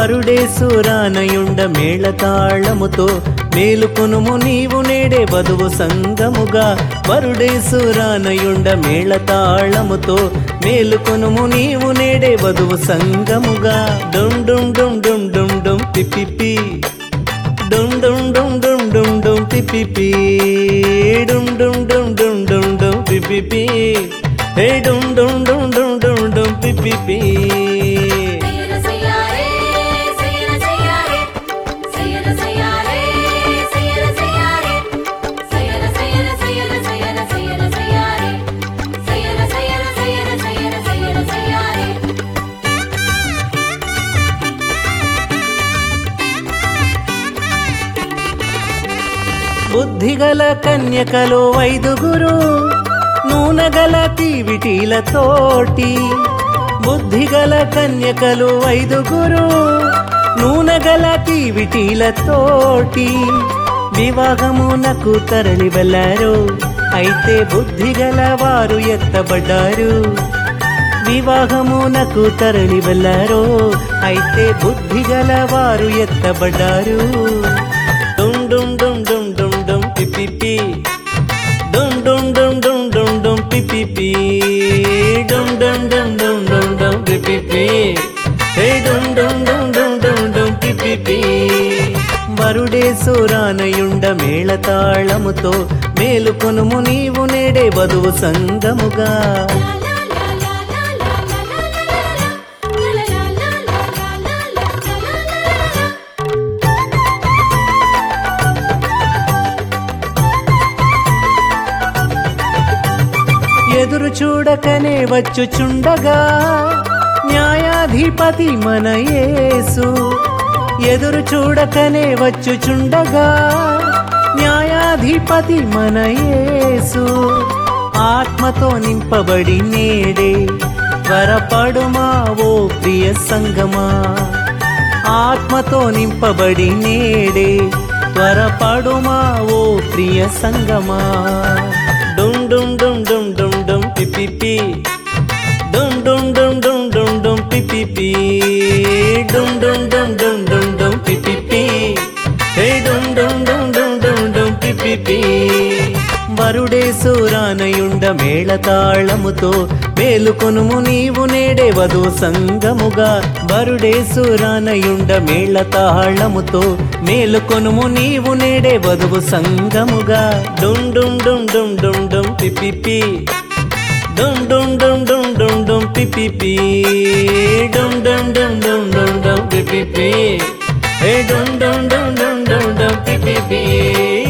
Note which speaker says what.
Speaker 1: వరుడేసురానయుండ మేళతాళముతో మేలుకొనుము నీవు నేడే వధువు సంగముగా వరుడేసురానయుండ మేళతాళముతో మేలుకొనుము నీవు నేడే వధువు సంగముగా డుం డుం డుం డుం డుం డుం పిపిపి డుం డుం డుం డుం డుం డుం పిపిపి డుం డుం డుం డుం డుం డుం పిపిపి హే డుం డుం డుం డుం డుం డుం పిపిపి
Speaker 2: సయ్యర సయ్యారే సయ్యర సయ్యారే సయ్యర సయ్యారే సయ్యర సయ్యారే సయ్యర సయ్యర సయ్యర సయ్యర సయ్యారే సయ్యర సయ్యర సయ్యర సయ్యర సయ్యర సయ్యారే
Speaker 1: బుద్ధిగల కన్యకలో ఐదుగురు నూనగల తీవిటీలతోటి బుద్ధిగల కన్యకలు ఐదుగురు నూనగల తీవిటీలతోటి వివాహమునకు తరలి వెళ్ళారు అయితే బుద్ధిగల వారు ఎత్తబడ్డారు వివాహమునకు తరలి వెళ్ళారు అయితే బుద్ధిగల వారు ఎత్తబడ్డారు డుం డుం డుం డుం డుం డుం పిపిపి డుం డుం డుం డుం డుం డుం పిపిపి డుం డుం డుం డుం డుం డుం పిపిపి హే డుం డుం డుం డుం డుం డుం పిపిపి వరుడే సురానయుండ మేళతాళముతో మేలుకొనుము నీవు నేడే వధువు సంగముగా ఎదురు చూడకనే వచ్చుచుండగా న్యాయాధిపతి మన యేసు ఎదురు చూడకనే వచ్చుచుండగా న్యాయాధిపతి మన యేసు ఆత్మతో నింపబడి నేడే త్వరపడుమా ఓ ప్రియ సంగమా ఆత్మతో నింపబడి నేడే త్వరపడుమా ఓ ప్రియ సంగమా డుం డుం డుం డుం డుం డుం పిపిపి డుం డుం డుం డుం డుం డుం పిపిపి డుం డుం డుం డుం డుం డుం పిపిపి హే డుం డుం డుం డుం డుం డుం పిపిపి వరుడే సురానయుండ మేళతాళముతో మేలుకొనుము నీవు నేడే వధు సంగముగా వరుడే సురానయుండ మేళతాళముతో మేలుకొనుము నీవు నేడే వధువు సంగముగా డుం డుం డుం డుం డుం డుం పిపిపి డుం డుం డుం డుం డుం డుం పిపిపి డుం డుం డుం డుం డుం డుం పిపిపి హే డుం డుం డుం డుం డుం డుం పిపిపి